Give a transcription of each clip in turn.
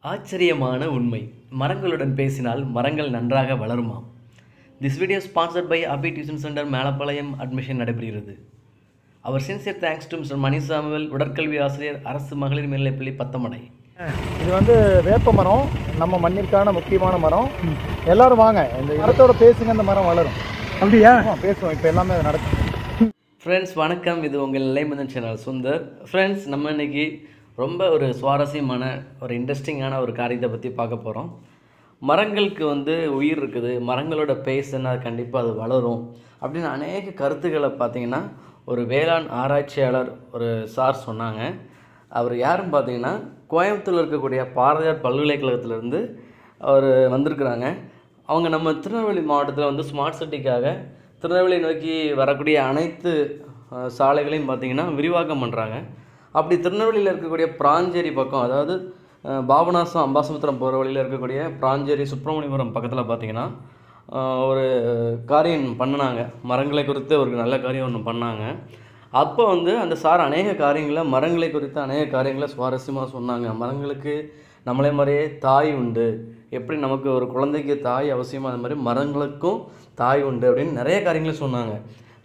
ஆச்சரியமான உண்மை மரங்களுடன் பேசினால் மரங்கள் நன்றாக வளருமாம் this video sponsored by Abi tuition centre Melapalayam admission நடைபெறுகிறது அவர் sincere thanks to mister Mani Samuel உடற்கல்வி ஆசிரியர் அரசு மகளிர் மேல்நிலைப்பள்ளி பத்தமடை இது வந்து வேப்ப மரம் நம்ம மண்ணிற்கான முக்கியமான மரம் எல்லாரும் வாங்க இந்த மரத்தோட பேசுங்க அந்த மரம் வளரும் அப்படியா ஆமா, பேசுவோம் இப்போ எல்லாமே அது நடக்கும் ஃப்ரெண்ட்ஸ் வணக்கம் இது உங்கள் நிலைமந்தன் சேனல் சுந்தர் ஃப்ரெண்ட்ஸ் நம்ம இன்னைக்கு ரொம்ப ஒரு சுவாரஸ்யமான ஒரு இன்ட்ரெஸ்டிங்கான ஒரு காரியத்தை பற்றி பார்க்க போகிறோம் மரங்களுக்கு வந்து உயிர் இருக்குது மரங்களோட பேசுனா கண்டிப்பாக அது வளரும் அப்படின்னு அநேக கருத்துக்களை பார்த்தீங்கன்னா ஒரு வேளாண் ஆராய்ச்சியாளர் ஒரு சார் சொன்னாங்க அவர் யாருன்னு பார்த்தீங்கன்னா கோயம்புத்தூரில் இருக்கக்கூடிய பாரதியார் பல்கலைக்கழகத்திலேருந்து அவர் வந்திருக்கிறாங்க அவங்க நம்ம திருநெல்வேலி மாவட்டத்தில் வந்து ஸ்மார்ட் சிட்டிக்காக திருநெல்வேலி நோக்கி வரக்கூடிய அனைத்து அஹ், சாலைகளையும் பார்த்திங்கன்னா விரிவாக்கம் பண்ணுறாங்க அப்படி திருநெல்வேலியில் இருக்கக்கூடிய பிராஞ்சேரி பக்கம் அதாவது அஹ், பாபநாசம் அம்பாசமுத்திரம் போகிற வழியில் இருக்கக்கூடிய பிராஞ்சேரி சுப்பிரமணியபுரம் பக்கத்தில் பார்த்திங்கன்னா அஹ், ஒரு காரியம் பண்ணினாங்க மரங்களை குறித்து ஒரு நல்ல காரியம் ஒன்று பண்ணாங்க அப்போ வந்து அந்த சார் அநேக காரியங்களை மரங்களை குறித்து அநேக காரியங்களை சுவாரஸ்யமாக சொன்னாங்க மரங்களுக்கு நம்மளே மாதிரியே தாய் உண்டு எப்படி நமக்கு ஒரு குழந்தைக்கு தாய் அவசியமாக அது மாதிரி மரங்களுக்கும் தாய் உண்டு அப்படின்னு நிறைய காரியங்களை சொன்னாங்க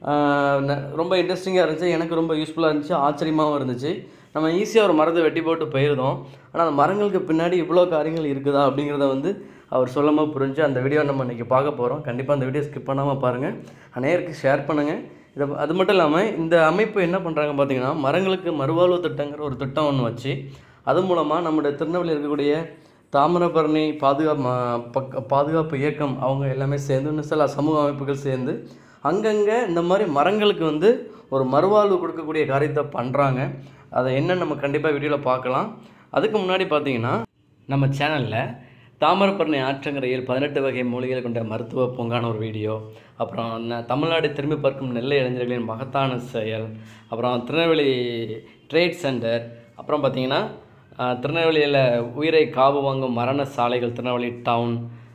ஆஹ் ந- ரொம்ப இன்ட்ரெஸ்டிங்காக இருந்துச்சு எனக்கு ரொம்ப யூஸ்ஃபுல்லாக இருந்துச்சு ஆச்சரியமாகவும் இருந்துச்சு நம்ம ஈஸியாக ஒரு மரத்தை வெட்டி போட்டு போயிருந்தோம் ஆனால் அந்த மரங்களுக்கு பின்னாடி இவ்வளோ காரியங்கள் இருக்குதா அப்படிங்கிறத வந்து அவர் சொல்லாமல் புரிஞ்சு அந்த வீடியோ நம்ம இன்றைக்கி பார்க்க போகிறோம் கண்டிப்பாக அந்த வீடியோ ஸ்கிப் பண்ணாமல் பாருங்கள் அநேருக்கு ஷேர் பண்ணுங்கள் இதை அது மட்டும் இல்லாமல் இந்த அமைப்பு என்ன பண்ணுறாங்க பார்த்தீங்கன்னா மரங்களுக்கு மறுவாழ்வு திட்டங்கிற ஒரு திட்டம் ஒன்று வச்சு அது மூலமாக நம்முடைய திருநெல்வேலியில் இருக்கக்கூடிய தாமிரபரணி பாதுகாப்பு ம- பக்க பாதுகாப்பு இயக்கம் அவங்க எல்லாமே சேர்ந்து இன்னும் சில சமூக அமைப்புகள் சேர்ந்து அங்கங்கே இந்த மாதிரி மரங்களுக்கு வந்து ஒரு மறுவாழ்வு கொடுக்கக்கூடிய காரியத்தை பண்ணுறாங்க அதை என்ன நம்ம கண்டிப்பாக வீடியோவில் பார்க்கலாம் அதுக்கு முன்னாடி பார்த்தீங்கன்னா நம்ம சேனலில் தாமிரபரணி ஆற்றங்கரையில் பதினெட்டு வகை மூலிகைகள் கொண்ட மருத்துவ பூங்கான ஒரு வீடியோ அப்புறம் ந- தமிழ்நாடு திரும்பி பார்க்கும் நெல்லை இளைஞர்களின் மகத்தான செயல் அப்புறம் திருநெல்வேலி ட்ரேட் சென்டர் அப்புறம் பார்த்தீங்கன்னா அஹ், திருநெல்வேலியில் உயிரை காவு வாங்கும் மரண சாலைகள் திருநெல்வேலி டவுன்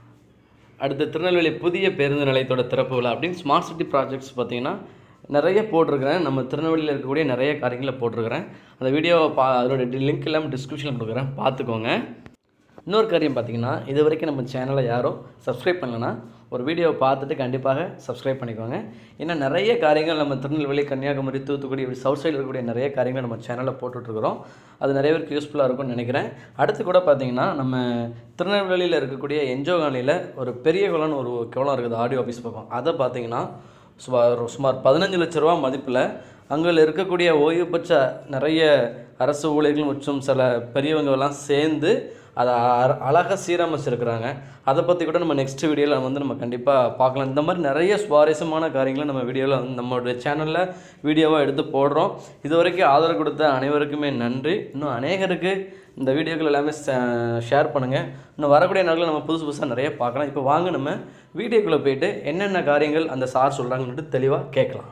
அடுத்து திருநெல்வேலி புதிய பேருந்து நிலையத்தோட திறப்பு விழா அப்படின்னு ஸ்மார்ட் சிட்டி ப்ராஜெக்ட்ஸ் பார்த்தீங்கன்னா நிறைய போட்டிருக்கிறேன் நம்ம திருநெல்வேலியில் இருக்கக்கூடிய நிறைய காரியங்களை போட்டிருக்கிறேன் அந்த வீடியோவை பா அதோட லிங்க் எல்லாம் டிஸ்கிரிப்ஷனில் கொடுக்குறேன் பார்த்துக்கோங்க இன்னொரு காரியம் பார்த்தீங்கன்னா இது வரைக்கும் நம்ம சேனலை யாரும் சப்ஸ்கிரைப் பண்ணலன்னா ஒரு வீடியோவை பார்த்துட்டு கண்டிப்பாக சப்ஸ்கிரைப் பண்ணிக்கோங்க ஏன்னா நிறைய காரியங்கள் நம்ம திருநெல்வேலி கன்னியாகுமரி தூத்துக்குடி இப்படி சவுத் சைடில் இருக்கக்கூடிய நிறைய காரியங்கள் நம்ம சேனலில் போட்டுட்ருக்குறோம் அது நிறைய பேருக்கு யூஸ்ஃபுல்லாக இருக்கும்னு நினைக்கிறேன் அடுத்து கூட பார்த்தீங்கன்னா நம்ம திருநெல்வேலியில் இருக்கக்கூடிய என்ஜோகாலியில் ஒரு பெரிய குளம்னு ஒரு குளம் இருக்குது ஆடியோ ஆஃபீஸ் பக்கம் அதை பார்த்தீங்கன்னா சுமார் சுமார் பதினஞ்சு லட்ச ரூபா மதிப்பில் அங்கே இருக்கக்கூடிய ஓய்வு பெற்ற நிறைய அரசு ஊழியர்கள் மற்றும் சில பெரியவங்க எல்லாம் சேர்ந்து அதை அ- அழகா சீரமைச்சிருக்கிறாங்க அதை பற்றி கூட நம்ம நெக்ஸ்ட் வீடியோவில் வந்து நம்ம கண்டிப்பாக பார்க்கலாம் இந்த மாதிரி நிறைய சுவாரஸ்யமான காரியங்களை நம்ம வீடியோவில் வந்து நம்மளுடைய சேனலில் வீடியோவாக எடுத்து போடுறோம் இது வரைக்கும் ஆதரவு கொடுத்த அனைவருக்குமே நன்றி இன்னும் அநேகருக்கு இந்த வீடியோக்கள் எல்லாமே ஷேர் பண்ணுங்கள் இன்னும் வரக்கூடிய நாளில் நம்ம புதுசு புதுசாக நிறைய பார்க்கலாம் இப்போ வாங்க நம்ம வீடியோக்குள்ளே போயிட்டு என்னென்ன காரியங்கள் அந்த சார் சொல்கிறாங்கன்னு தெளிவாக கேட்கலாம்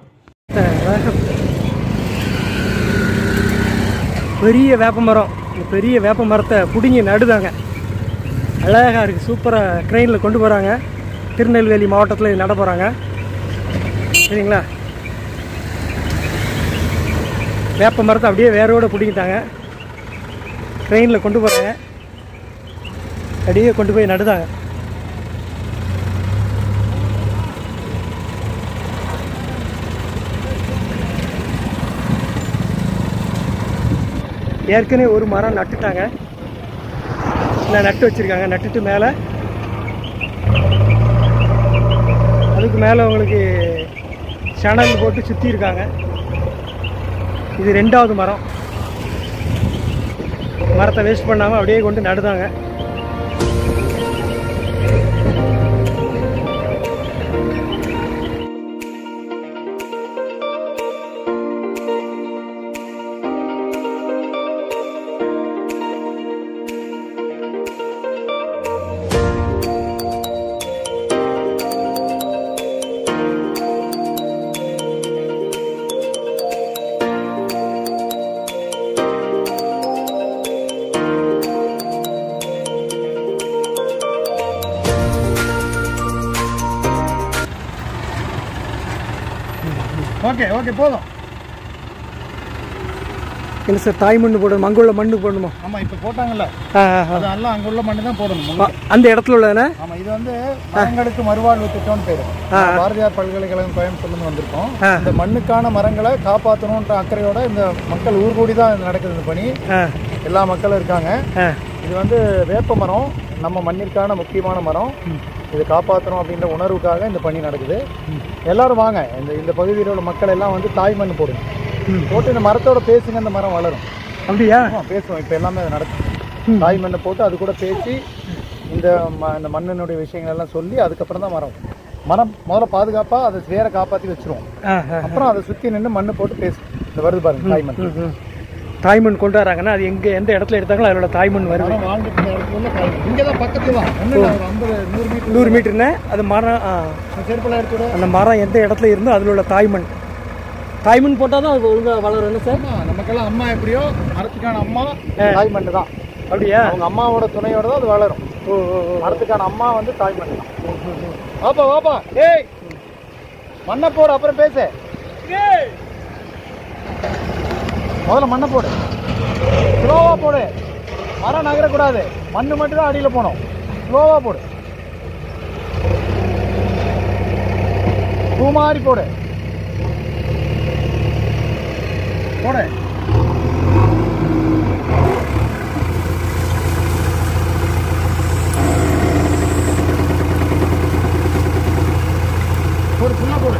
பெரிய வேப்ப மரம் இந்த பெரிய வேப்ப மரத்தை பிடுங்கி நடுதாங்க அழகாக இருக்குது சூப்பராக ட்ரெயினில் கொண்டு போகிறாங்க திருநெல்வேலி மாவட்டத்தில் இது நட போகிறாங்க சரிங்களா வேப்ப மரத்தை அப்படியே வேரோட பிடிங்கிட்டாங்க ட்ரெயினில் கொண்டு போகிறாங்க அப்படியே கொண்டு போய் நடுதாங்க ஏற்கனவே ஒரு மரம் நட்டுட்டாங்க இல்லை நட்டு வச்சுருக்காங்க நட்டுட்டு மேலே அதுக்கு மேலே உங்களுக்கு சணல் போட்டு சுற்றி இருக்காங்க இது ரெண்டாவது மரம் மரத்தை வேஸ்ட் பண்ணாமல் அப்படியே கொண்டு நடுதாங்க ஓகே ஓகே போதும் என்ன சார் தாய் மண் போடணும் அங்கே உள்ள மண்ணு போடணுமா ஆமா இப்போ போட்டாங்கல்ல ஆ ஆ, ஆ. அது எல்லாம் அங்க உள்ள மண்ணு தான் போடணும் ஆ, அந்த இடத்துல உள்ளதானே ஆமா இது வந்து மரங்களுக்கு மறுவாழ்வு திட்டம்னு பேரு பாரதியார் பல்கலைக்கழகம் கோயம்புத்தூர்ல இருந்து வந்திருக்கோம் ஆ. இந்த மண்ணுக்கான மரங்களை காப்பாற்றணுன்ற அக்கறையோட இந்த மக்கள் ஊர் கூடி தான் இது நடக்குது இந்த பணி ஆ எல்லா மக்களும் இருக்காங்க ஆ இது வந்து வேப்ப மரம் நம்ம மண்ணிற்கான முக்கியமான மரம் இது காப்பாற்றணும் அப்படின்ற உணர்வுக்காக இந்த பணி நடக்குது எல்லாரும் வாங்க இந்த இந்த பகுதியில் உள்ள மக்கள் எல்லாம் வந்து தாய் மண் போடுங்க ம். போட்டு இந்த மரத்தோட பேசுங்க இந்த மரம் வளரும் அப்படியா ஆமா, பேசுவோம் இப்போ எல்லாமே அது நடக்கும் தாய் மண்ணை போட்டு அது கூட பேசி இந்த ம- இந்த மண்ணினுடைய விஷயங்கள் எல்லாம் சொல்லி அதுக்கப்புறம் தான் மரம் மரம் முதல்ல பாதுகாப்பா அதை வேற காப்பாற்றி வச்சிருவோம் ஆ ஆ அப்புறம் அதை சுற்றி நின்று மண்ணு போட்டு பேசு இந்த வருது பாருங்க தாய் மண் ம், ம். தாய்மண் கொண்டு வராங்கன்னா அது எங்கே எந்த இடத்துல எடுத்தாங்களோ அதோட தாய்மண் வருது மரம் வாழ்ந்துட்டு இருந்த இடத்துல உள்ள தாய் மண் இங்கே தான் பக்கத்துல தான் ஒன்றும் இல்லை ஒரு ஐம்பது நூறு மீட்டர் நூறு மீட்டர்னு அது மரம் ஆ, செருப்பெல்லாம் எடுத்து விட அந்த மரம் எந்த இடத்துல இருந்தோ அதில் உள்ள தாய்மண் தாய்மண் போட்டால் தான் அது ஒழுங்காக வளரும் என்ன சார் ஆமா, நமக்கெல்லாம் அம்மா எப்படியோ மரத்துக்கான அம்மா தாய் மண் தான் அப்படியா அவங்க அம்மாவோட துணையோட தான் அது வளரும் ஓ ஓ ஓ. மரத்துக்கான அம்மா வந்து தாய் மண் தான் வாப்பா வாப்பா ஏய் மண்ணை போடு அப்புறம் பேசு முதல்ல மண்ணை போடு ஸ்லோவா போடு மரம் நகரக்கூடாது மண்ணு மட்டும் தான் அடியில் போகணும் ஸ்லோவா போடு பூ மாதிரி போடு போடு போடு ஃபுல்லாக போடு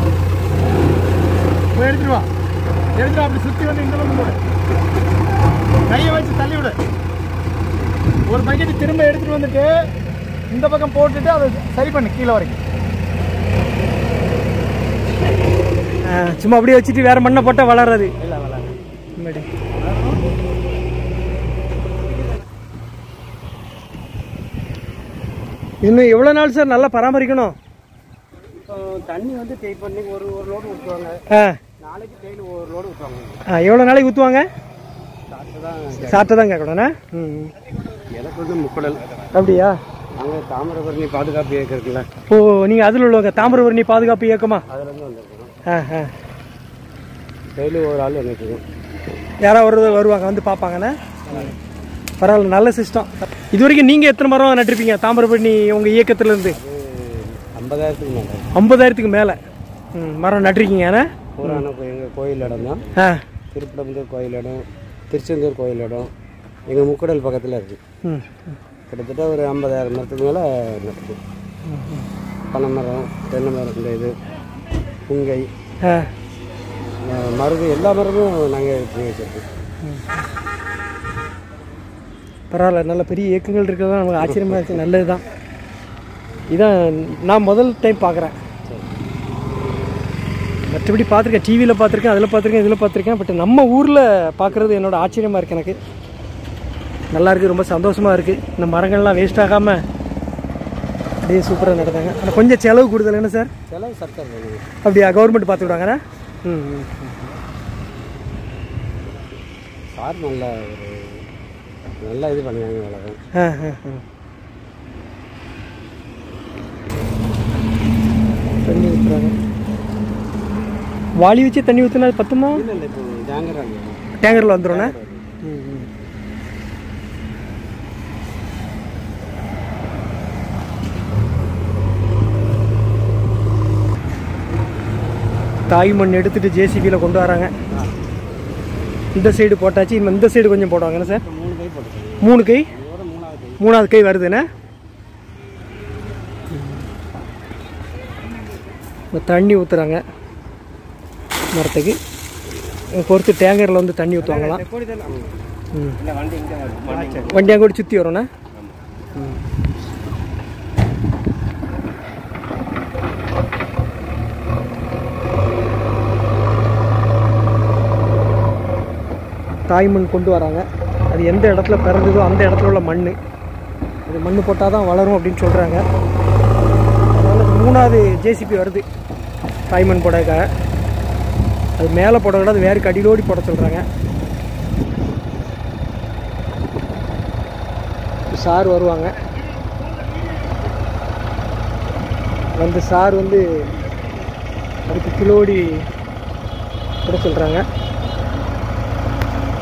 போய் எடுத்துட்டு வா எடுத்துட்டு வா, அப்படி சுற்றி வந்து இந்த பக்கம் போடு கையை வச்சு தள்ளி விடு ஒரு பக்கெட் திரும்ப எடுத்துட்டு வந்துட்டு இந்த பக்கம் போட்டுட்டு அதை சரி பண்ணு கீழே வரைக்கும் ஆ, சும்மா அப்படியே வச்சுட்டு வேற மண்ணை போட்டால் வளராது இல்லை வளராது முன்னாடி. இன்னும் எவ்வளோ நாள் சார் நல்லா பராமரிக்கணும் தண்ணி வந்து இப்போ இன்னைக்கு ஒரு ஒரு லோடு ஊற்றுவாங்க ஆ நாளைக்கு டெய்லி ஒரு லோடு ஊற்றுவாங்க ஆ எவ்வளோ நாளைக்கு ஊற்றுவாங்க தான் சாப்பிட்டு தான் கேட்கணும்ண்ணா ம் எனக்கு வந்து முக்கடல் அப்படியா அங்கே தாமிரபரணி பாதுகாப்பு இயக்கம் இருக்குல்ல ஓ நீங்கள் அதில் உள்ளவங்க தாமிரபரணி பாதுகாப்பு இயக்கமா அதுலேருந்து வந்திருக்கோம் ஆ ஆ டெய்லி ஒரு ஆள் வந்துட்டு யாராவது ஒரு வருவாங்க வந்து பார்ப்பாங்கண்ணே பரவாயில்ல நல்ல சிஸ்டம் இது வரைக்கும் நீங்கள் எத்தனை மரம் நட்டிருப்பீங்க தாமிரபரணி உங்கள் இயக்கத்துலேருந்து ஐம்பதாயிரத்துக்கு மேலே ஐம்பதாயிரத்துக்கு மேலே ம் மரம் நட்டிருக்கீங்கண்ணே பூரான எங்கள் கோயில் இடம் தான் ஆ திருப்படம்புத்தூர் கோயில் இடம் திருச்செந்தூர் கோயில் இடம் எங்கள் முக்கடல் பக்கத்தில் இருக்குது ம் கிட்டத்தட்ட ஒரு ஐம்பதாயிரம் மரத்துக்கு மேலே நட்டுது பனை மரம் தென்னை மரம் இந்த இது புங்கை ஆ அஹ் மருது எல்லா மரமும் நாங்கள் பண்ணி வச்சுருக்கோம் பரவாயில்ல நல்ல பெரிய இயக்கங்கள் இருக்கிறது தான் நமக்கு ஆச்சரியமாக இருக்குது நல்லது தான் இதான் நான் முதல் டைம் பார்க்குறேன் மற்றபடி பார்த்துருக்கேன் டிவியில் பார்த்துருக்கேன் அதில் பார்த்துருக்கேன் இதில் பார்த்துருக்கேன் பட் நம்ம ஊரில் பார்க்குறது என்னோட ஆச்சரியமாக இருக்குது எனக்கு நல்லா இருக்குது ரொம்ப சந்தோஷமாக இருக்குது இந்த மரங்கள்லாம் வேஸ்ட் ஆகாமல் அப்படியே சூப்பராக நடந்தாங்க ஆனால் கொஞ்சம் செலவு கூடுதல் என்ன சார் செலவு சர்க்கார் வேணும் அப்படியா கவர்மெண்ட் பார்த்து விடுவாங்கண்ணா ம் ம் சார் நல்ல ஒரு நல்லா இது பண்ணுவாங்க அவ்வளோதான் ஆ ஆ ஆ தண்ணி ஊற்றுறாங்க வாளி வச்சு தண்ணி ஊற்றுனா அது பத்துமா இல்லை இல்லை இப்போ ஜாங்கராங்க டேங்கரில் வந்துடும்ண்ணே ம் ம் தாய் மண் எடுத்துட்டு ஜேசிபியில் கொண்டு வராங்க இந்த சைடு போட்டாச்சு இன்னும் இந்த சைடு கொஞ்சம் போடுவாங்கண்ணே சார் மூணு கை போட்டுருக்காங்க மூணு கை இதோட மூணாவது கை மூணாவது கை வருதுண்ணே இப்போ தண்ணி ஊற்றுறாங்க மரத்துக்கு பொறுத்து டேங்கரில் வந்து தண்ணி ஊற்றுவாங்களாம் எப்படி தெரியல ம் இல்லை வண்டி இங்கே வரும் வண்டி வண்டி அங்கே சுற்றி வரும்ண்ணே தாய்மண் கொண்டு வராங்க அது எந்த இடத்துல பிறந்ததோ அந்த இடத்துல உள்ள மண் அது மண் போட்டால் தான் வளரும் அப்படின்னு சொல்கிறாங்க அதனால் மூணாவது ஜேசிபி வருது தாய்மண் போடக்காக அது மேலே போட விட அது வேறு அடியிலோடி போட சொல்கிறாங்க சார் வருவாங்க வந்து சார் வந்து அதுக்கு கிலோடி போட சொல்கிறாங்க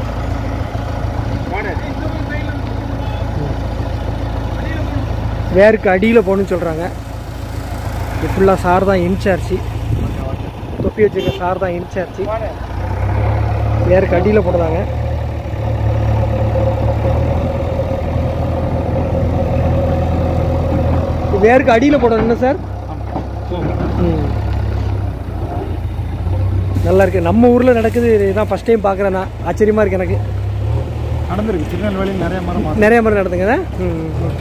வேருக்கு அடியில் போகணும்னு சொல்கிறாங்க இது ஃபுல்லாக சார் தான் இன்சார்ஜி தொப்பி வச்சுருக்க சார் தான் இன்சார்ஜி வேருக்கு அடியில் போடுறாங்க இது வேருக்கு அடியில் போடணும் என்ன சார் ம் நல்லா இருக்கு நம்ம ஊரில் நடக்குது இதுதான் ஃபஸ்ட் டைம் பார்க்குறேன் நான் ஆச்சரியமாக இருக்கு எனக்கு நடந்திருக்கு திருநெல்வேலியில் நிறைய மரம் மாறி நிறைய முறை நடந்துங்க ம் ம்.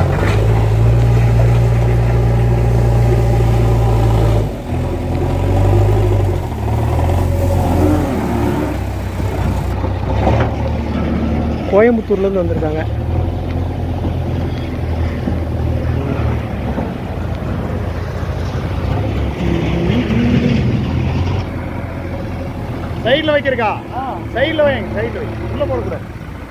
கோயம்புத்தூர்லேருந்து வந்திருக்காங்க சைடில் வைக்கிறக்கா சைடில் வைங்க சைடில் வை உள்ளே போடக்கூடாது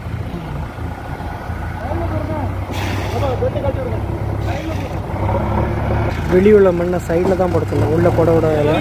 வெளியுள்ள மண்ணை சைடில் தான் போட சொல்லணும் உள்ளே போட விடாது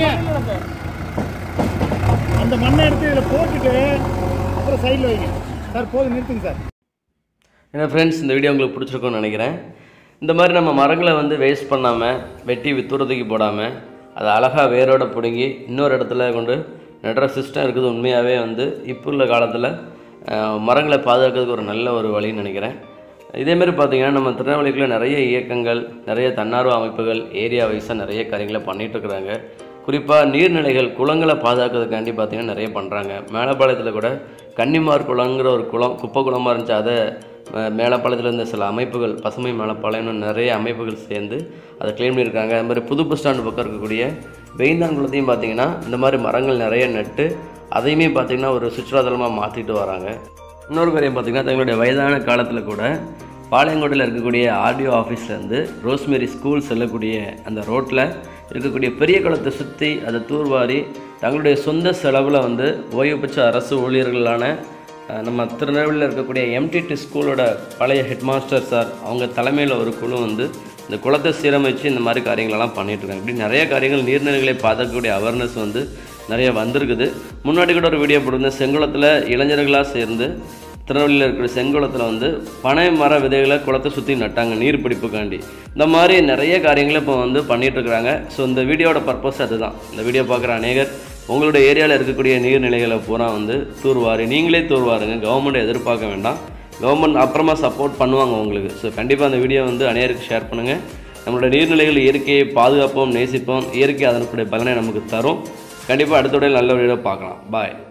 அந்த மண்ணை எடுத்து இதில் போட்டுட்டு அப்புறம் சைடில் வைங்க சார் போதும் நிறுத்துங்க சார் ஏன்னா ஃப்ரெண்ட்ஸ் இந்த வீடியோ உங்களுக்கு பிடிச்சிருக்கும்னு நினைக்கிறேன் இந்த மாதிரி நம்ம மரங்களை வந்து வேஸ்ட் பண்ணாமல் வெட்டி வித்துறதுக்கு போடாமல் அதை அழகாக வேரோட பிடுங்கி இன்னொரு இடத்துல கொண்டு நடுற சிஸ்டம் இருக்குது உண்மையாகவே வந்து இப்போ உள்ள காலத்தில் மரங்களை பாதுகாக்கிறதுக்கு ஒரு நல்ல ஒரு வழின்னு நினைக்கிறேன் இதேமாரி பார்த்தீங்கன்னா நம்ம திருநெல்வேலிக்குள்ள நிறைய இயக்கங்கள் நிறைய தன்னார்வ அமைப்புகள் ஏரியா வைஸாக நிறைய காரியங்களை பண்ணிட்டு இருக்கிறாங்க குறிப்பாக நீர்நிலைகள் குளங்களை பாதுகாக்கிறதுக்காண்டி பார்த்தீங்கன்னா நிறைய பண்ணுறாங்க மேலப்பாளையத்தில் கூட கன்னிமார் குளங்கிற ஒரு குளம் குப்பை குளமாக இருந்துச்சு அதை அஹ், மேலப்பாளையத்தில் இருந்த சில அமைப்புகள் பசுமை மேலப்பாளையம்னு நிறைய அமைப்புகள் சேர்ந்து அதை க்ளீன் பண்ணியிருக்காங்க அது மாதிரி புது பஸ் ஸ்டாண்டு பக்கம் இருக்கக்கூடிய வெய்ந்தாங்குளத்தையும் பார்த்தீங்கன்னா இந்த மாதிரி மரங்கள் நிறைய நட்டு அதையுமே பார்த்தீங்கன்னா ஒரு சுற்றுலாத்தலமாக மாற்றிட்டு வராங்க இன்னொரு காரியம் பார்த்தீங்கன்னா தங்களுடைய வயதான காலத்தில் கூட பாளையங்கோட்டையில் இருக்கக்கூடிய ஆர்டிஓ ஆஃபீஸ்லேருந்து ரோஸ்மேரி ஸ்கூல் செல்லக்கூடிய அந்த ரோட்டில் இருக்கக்கூடிய பெரிய குளத்தை சுற்றி அதை தூர்வாரி தங்களுடைய சொந்த செலவில் வந்து ஓய்வு பெற்ற அரசு ஊழியர்களான அஹ், நம்ம திருநெல்வேலியில் இருக்கக்கூடிய எம்டிடி ஸ்கூலோட பழைய ஹெட்மாஸ்டர் சார் அவங்க தலைமையில் ஒரு குழு வந்து இந்த குளத்தை சீரமைச்சு இந்த மாதிரி காரியங்களெல்லாம் பண்ணிட்டு இருக்காங்க இப்படி நிறைய காரியங்கள் நீர்நிலைகளை பாதுகாக்கக்கூடிய அவேர்னஸ் வந்து நிறைய வந்திருக்குது முன்னாடி கூட ஒரு வீடியோ போட்டிருந்தேன் செங்குளத்தில் இளைஞர்களாக சேர்ந்து திருநெல்வேலியில் இருக்கிற செங்குளத்தில் வந்து பனை மர விதைகளை குளத்தை சுற்றி நட்டாங்க நீர் பிடிப்புக்காண்டி இந்த மாதிரி நிறைய காரியங்களை இப்போ வந்து பண்ணிட்டு இருக்கிறாங்க ஸோ இந்த வீடியோட பர்பஸ் அதுதான் இந்த வீடியோ பார்க்குற அநேகர் உங்களுடைய ஏரியாவில் இருக்கக்கூடிய நீர்நிலைகளை பூரா வந்து தூர்வாரி நீங்களே தூர்வாருங்க கவர்மெண்ட் எதிர்பார்க்க வேண்டாம் கவர்மெண்ட் அப்புறமா சப்போர்ட் பண்ணுவாங்க உங்களுக்கு ஸோ கண்டிப்பாக அந்த வீடியோ வந்து அநேகருக்கு ஷேர் பண்ணுங்கள் நம்மளோட நீர்நிலைகள் இயற்கையை பாதுகாப்போம் நேசிப்போம் இயற்கை அதனுடைய பலனை நமக்கு தரும் கண்டிப்பாக அடுத்த உடைய நல்ல வீடியோ பார்க்கலாம் பாய்